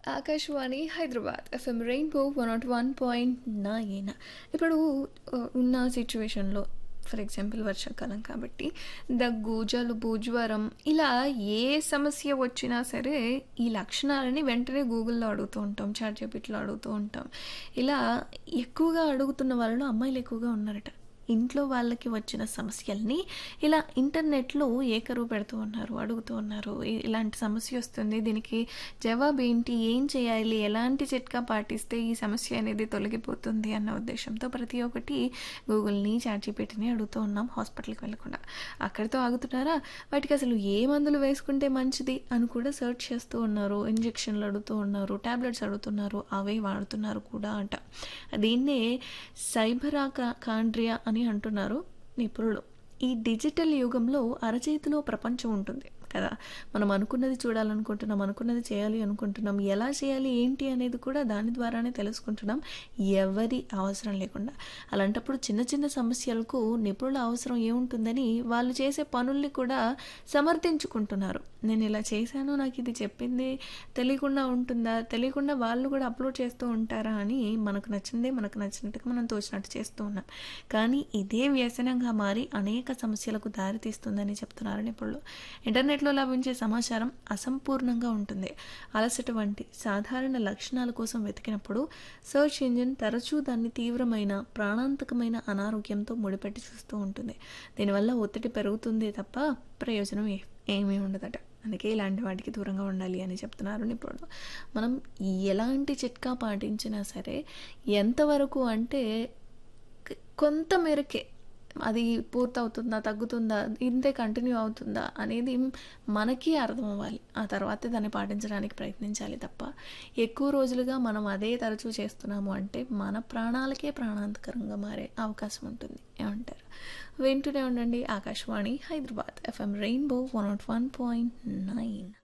Akashvani Hyderabad FM rainbow one naught one point nine ఇప్పుడు ఆ, ఉన్న సిచ్యువేషన్లో ఫర్ ఎగ్జాంపుల్ వర్షాకాలం కాబట్టి దగ్గు జలుబు జ్వరం ఇలా ఏ సమస్య వచ్చినా సరే ఈ లక్షణాలని వెంటనే గూగుల్లో అడుగుతూ ఉంటాం చాట్ జీపీటీలో అడుగుతూ ఉంటాం ఇలా ఎక్కువగా అడుగుతున్న వాళ్ళలో అమ్మాయిలు ఎక్కువగా ఉన్నారట ఇంట్లో వాళ్ళకి వచ్చిన సమస్యల్ని ఇలా ఇంటర్నెట్లో ఏకరువు పెడుతూ ఉన్నారు అడుగుతూ ఉన్నారు "ఇ- ఇలాంటి సమస్య వస్తుంది దీనికి జవాబు ఏంటి ఏం చేయాలి ఎలాంటి చిట్కా పాటిస్తే ఈ సమస్య అనేది తొలగిపోతుంది అన్న ఉద్దేశంతో ప్రతి ఒక్కటి గూగుల్ని చాట్జీపీటీని అడుగుతూ ఉన్నాం హాస్పిటల్కి వెళ్ళకుండా అక్కడితో ఆగుతున్నారా వాటికి అసలు ఏ మందులు వేసుకుంటే మంచిది అని కూడా సెర్చ్ చేస్తూ ఉన్నారు ఇంజెక్షన్లు అడుగుతూ ఉన్నారు టాబ్లెట్స్ అడుగుతున్నారు అవే వాడుతున్నారు కూడా అంట దీన్నే సైబరా కాండ్రియా అని అంటున్నారు నిపుణులు ఈ డిజిటల్ యుగంలో అరచేతిలో ప్రపంచం ఉంటుంది కదా మనం అనుకున్నది చూడాలనుకుంటున్నాం అనుకున్నది చేయాలి అనుకుంటున్నాం ఎలా చేయాలి ఏంటి అనేది కూడా దాని ద్వారానే తెలుసుకుంటున్నాం ఎవరి అవసరం లేకుండా అలాంటప్పుడు చిన్న చిన్న సమస్యలకు నిపుణుల అవసరం ఏముంటుందని వాళ్ళు చేసే పనుల్ని కూడా సమర్థించుకుంటున్నారు నేను ఇలా చేశాను నాకు ఇది చెప్పింది తెలియకుండా ఉంటుందా తెలియకుండా వాళ్ళు కూడా అప్లోడ్ చేస్తూ ఉంటారా అని మనకు నచ్చిందే మనకు నచ్చినట్టుగా మనం తోచినట్టు చేస్తూ ఉన్నాం కానీ ఇదే వ్యసనంగా మారి అనేక సమస్యలకు దారితీస్తుందని చెప్తున్నారు నిపుణులు ఇంటర్నెట్లో లభించే సమాచారం అసంపూర్ణంగా ఉంటుంది అలసట వంటి సాధారణ లక్షణాల కోసం వెతికినప్పుడు సెర్చ్ ఇంజిన్ తరచూ దాన్ని తీవ్రమైన ప్రాణాంతకమైన అనారోగ్యంతో ముడిపెట్టి చూస్తూ ఉంటుంది దీనివల్ల ఒత్తిడి పెరుగుతుంది తప్ప ప్రయోజనం ఏ- ఏమీ ఉండదట అందుకే ఇలాంటి వాటికి దూరంగా ఉండాలి అని చెప్తున్నారు నిపుణులు మనం ఎలాంటి చిట్కా పాటించినా సరే ఎంతవరకు అంటే క- కొంత మేరకే అది పూర్తవుతుందా తగ్గుతుందా ఇంతే కంటిన్యూ అవుతుందా అనేది మనకి అర్థం అవ్వాలి ఆ తర్వాతే దాన్ని పాటించడానికి ప్రయత్నించాలి తప్ప ఎక్కువ రోజులుగా మనం అదే తరచూ చేస్తున్నాము అంటే మన ప్రాణాలకే ప్రాణాంతకరంగా మారే అవకాశం ఉంటుంది ఏమంటారు వింటూనే ఉండండి Akashvani Hyderabad FM rainbow one naught one point nine